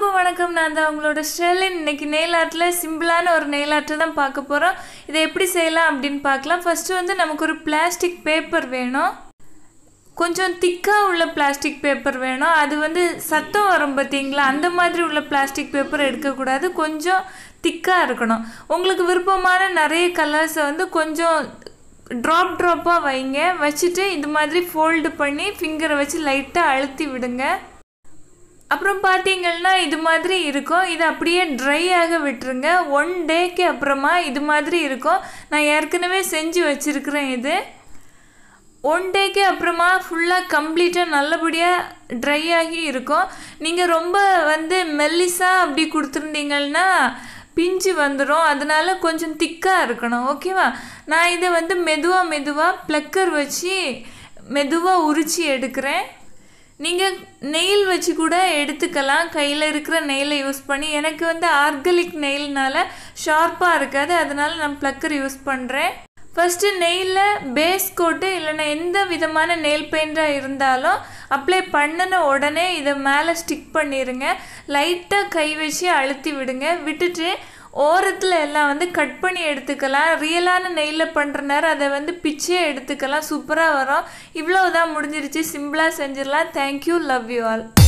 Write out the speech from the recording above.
எல்லாருக்கும் வணக்கம் நான் தான் உங்களோட ஸ்டெலின் இன்னைக்கு நெயில் ஆர்ட்டில் சிம்பிளான ஒரு நெயில் ஆர்ட்டை தான் பார்க்க போகிறோம் இதை எப்படி செய்யலாம் அப்படின்னு பார்க்கலாம் ஃபஸ்ட்டு வந்து நமக்கு ஒரு பிளாஸ்டிக் பேப்பர் வேணும் கொஞ்சம் திக்காக உள்ள பிளாஸ்டிக் பேப்பர் வேணும் அது வந்து சத்தம் வரும் பார்த்தீங்களா அந்த மாதிரி உள்ள பிளாஸ்டிக் பேப்பர் எடுக்கக்கூடாது கொஞ்சம் திக்காக இருக்கணும் உங்களுக்கு விருப்பமான நிறைய கலர்ஸை வந்து கொஞ்சம் ட்ராப் ட்ராப்பாக வைங்க வச்சுட்டு இது மாதிரி ஃபோல்டு பண்ணி ஃபிங்கரை வச்சு லைட்டாக அழுத்தி விடுங்க அப்புறம் பார்த்தீங்கன்னா இது மாதிரி இருக்கும் இது அப்படியே ட்ரை ஆக விட்டுருங்க ஒன் டேக்கு அப்புறமா இது மாதிரி இருக்கும் நான் ஏற்கனவே செஞ்சு வச்சுருக்கிறேன் இது ஒன் டேக்கு அப்புறமா ஃபுல்லாக கம்ப்ளீட்டாக நல்லபடியாக ட்ரை ஆகி இருக்கும் நீங்கள் ரொம்ப வந்து மெல்லிஸாக அப்படி கொடுத்துருந்தீங்கன்னா பிஞ்சு வந்துடும் அதனால கொஞ்சம் திக்காக இருக்கணும் ஓகேவா நான் இதை வந்து மெதுவாக மெதுவாக ப்ளக்கர் வச்சு மெதுவாக உரித்து எடுக்கிறேன் நீங்கள் நெயில் வச்சு கூட எடுத்துக்கலாம் கையில் இருக்கிற நெயிலை யூஸ் பண்ணி எனக்கு வந்து ஆர்கலிக் நெயில்னால ஷார்ப்பாக இருக்காது அதனால நான் ப்ளக்கர் யூஸ் பண்ணுறேன் ஃபஸ்ட்டு நெயிலில் பேஸ் கோட்டு இல்லைன்னா எந்த விதமான நெயில் பெயிண்டாக இருந்தாலும் அப்ளை பண்ணின உடனே இதை மேலே ஸ்டிக் பண்ணிடுங்க லைட்டாக கை வச்சு அழுத்தி விடுங்க விட்டுட்டு ஓரத்தில் எல்லாம் வந்து கட் பண்ணி எடுத்துக்கலாம் ரியலான நெயிலில் பண்ணுற நேரம் அதை வந்து பிச்சே எடுத்துக்கலாம் சூப்பராக வரும் இவ்வளோ தான் முடிஞ்சிருச்சு சிம்பிளாக செஞ்சிடலாம் தேங்க்யூ லவ் யூ ஆல்